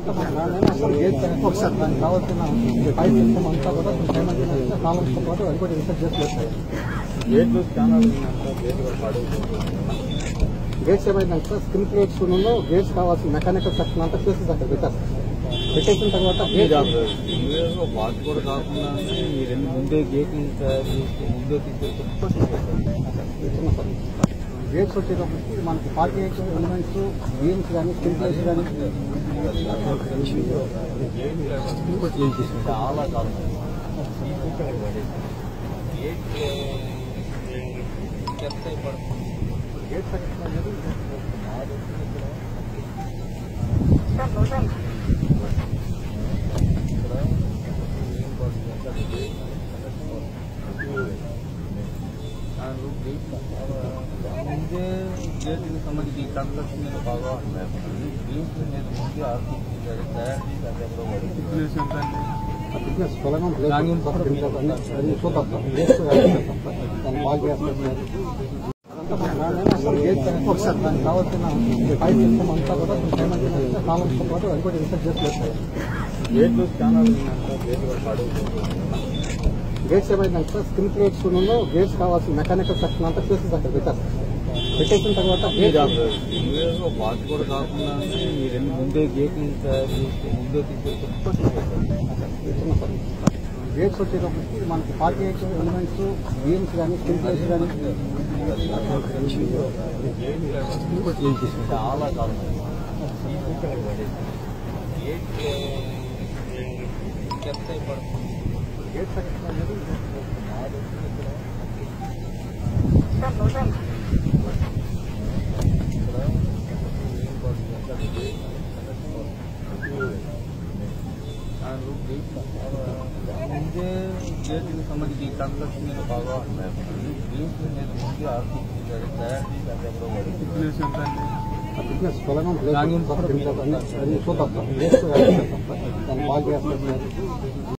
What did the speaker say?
ఒకసారి దానికి కావాల్సిన పై సిస్టమ్ అంతా కూడా సైమల్టేనియస్గా కాలమ్స్తో పాటు అది కూడా రీసెర్చ్ చేసి చేస్తాయి గేట్లు స్కానర్లు ఉన్నాయంట గేట్లు కూడా పాడైపోతుంది గేట్స్ ఏమైందంటే సార్ స్కిన్ ప్లేట్స్ లో గేట్స్ కావాల్సిన మెకానికల్ సెక్షన్ అంతా చేసేసి అక్కడ పెట్టారు పెట్టేసిన తర్వాత గేట్ న్యూయార్క్లో పార్ట్ కూడా కాకుండా ఈ రెండు ముందే గేట్లు తయారు చేసి ముందే తీసుకొచ్చి గేట్స్ వచ్చేటప్పటికి మనకి ఫార్టీ ఎయిట్ ఎలిమెంట్స్ బీమ్స్ కానీ స్కిన్ ప్లేట్స్ కానీ చాలా కాలం గేట్ సెక్షన్ అనేది ముందే గేట్కి సంబంధించి ఈ కన్స్ట్రక్షన్ మీద బాగా బీమ్స్ మీద ముందే ఆర్టిస్ట్ తయారు చేసి అది ఎక్కడో పడింది బిజినెస్ పొలంగా ప్లేస్ చూద్దాం సార్ గేట్స్ దాన్ని బాగా చేస్తారు ఒకసారి దానికి కావాల్సిన పై సిస్టమ్ అంతా కూడా సైమల్టేనియస్గా కాలమ్స్తో పాటు అది కూడా రీసెర్చ్ చేసి చేస్తాయి గేట్లు స్కానర్లు ఉన్నాయంట గేట్లు కూడా పాడైపోతుంది గేట్స్ ఏమైందంటే సార్ స్కిన్ ప్లేట్స్ లో గేట్స్ కావాల్సిన మెకానికల్ సెక్షన్ అంతా చేసేసి అక్కడ పెట్టారు పెట్టేసిన తర్వాత గేట్ న్యూయార్క్లో పార్ట్ కూడా కాకుండా ఈ రెండు ముందే గేట్లు తయారు చేసి ముందే తీసుకొచ్చి గేట్స్ వచ్చేటప్పటికి మనకి ఫార్టీ ఎయిట్ ఎలిమెంట్స్ బీమ్స్ కానీ స్కిన్ ప్లేట్స్ కానీ చాలా కాలం గేట్ సెక్షన్ అనేది ముందే గేట్కి సంబంధించి ఈ కన్స్ట్రక్షన్ మీద బాగా బీమ్స్ మీద ముందే ఆర్టిస్ట్ తయారు చేసి అది ఎక్కడో పడింది బిజినెస్ పొలంగా ప్లేస్ చూద్దాం సార్ గేట్స్ దాన్ని బాగా చేస్తారు